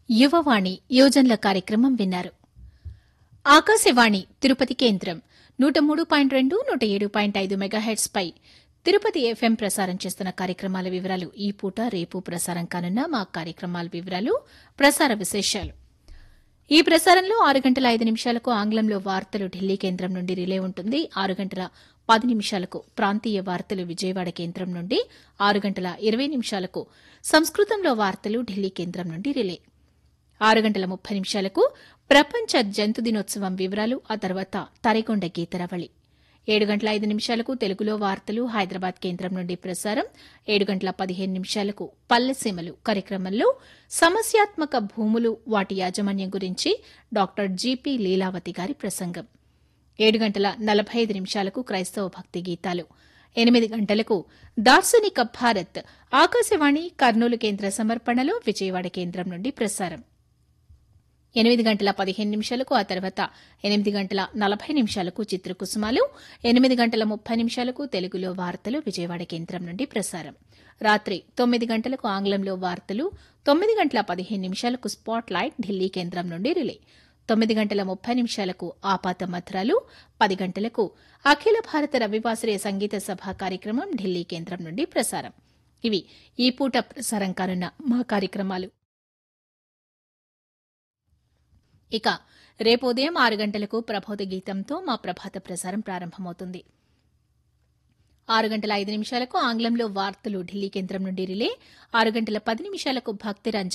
యువవాణి యోజనల కార్యక్రమం విన్నారు ఆకాశవాణి తిరుపతి కేంద్రం నూట మూడు పాయింట్ రెండు నూట ఏడు పాయింట్ ఐదు మెగాహెట్స్ పై తిరుపతి ఎఫ్ఎం ప్రసారం చేస్తున్న కార్యక్రమాల వివరాలు ఈ పూట రేపు ప్రసారం కానున్న మా కార్యక్రమాల వివరాలు ప్రసార విశేషాలు ఈ ప్రసారంలో ఆరు గంటల ఐదు నిమిషాలకు ఆంగ్లంలో వార్తలు ఢిల్లీ కేంద్రం నుండి రిలే ఉంటుంది ఆరు గంటల పది నిమిషాలకు ప్రాంతీయ వార్తలు విజయవాడ కేంద్రం నుండి ఆరు గంటల ఇరవై నిమిషాలకు సంస్కృతంలో వార్తలు ఢిల్లీ కేంద్రం నుండి రిలే ఆరు గంటల ముప్పై నిమిషాలకు ప్రపంచ జంతు దినోత్సవం వివరాలు ఆ తర్వాత తరికొండ గీతరవళి ఏడు గంటల ఐదు నిమిషాలకు తెలుగులో వార్తలు హైదరాబాద్ కేంద్రం నుండి ప్రసారం ఏడు గంటల పదిహేను నిమిషాలకు పల్లెసీమలు కార్యక్రమంలో సమస్యాత్మక భూములు వాటి యాజమాన్యం గురించి డాక్టర్ జీపీ లీలావతి గారి ప్రసంగం ఏడు గంటల నలభై ఐదు నిమిషాలకు క్రైస్తవ భక్తి గీతాలు ఎనిమిది గంటలకు దార్శనిక భారత్ ఆకాశవాణి కర్నూలు కేంద్ర సమర్పణలో విజయవాడ కేంద్రం నుండి ప్రసారం ఎనిమిది గంటల పదిహేను నిమిషాలకు ఆ తర్వాత ఎనిమిది గంటల నలభై నిమిషాలకు చిత్రకుసుమాలు ఎనిమిది గంటల ముప్పై నిమిషాలకు తెలుగులో వార్తలు విజయవాడ కేంద్రం నుండి ప్రసారం రాత్రి తొమ్మిది గంటలకు ఆంగ్లంలో వార్తలు తొమ్మిది గంటల పదిహేను నిమిషాలకు స్పాట్ లైట్ ఢిల్లీ కేంద్రం నుండి రిలే తొమ్మిది గంటల ముప్పై నిమిషాలకు ఆపాత మధురాలు పది గంటలకు అఖిల భారత రవివాసరే సంగీత సభ కార్యక్రమం ఢిల్లీ కేంద్రం నుండి ప్రసారం ఇవి ఈ పూట ప్రసారం కానున్న మా కార్యక్రమాలు ఇక రేపు ఉదయం ఆరు గంటలకు ప్రభోద గీతంతో మా ప్రభాత ప్రసారం ప్రారంభమవుతుంది ఆరు గంటల ఐదు నిమిషాలకు ఆంగ్లంలో వార్తలు ఢిల్లీ కేంద్రం నుండి రిలే ఆరు గంటల పది నిమిషాలకు భక్తి రంజన్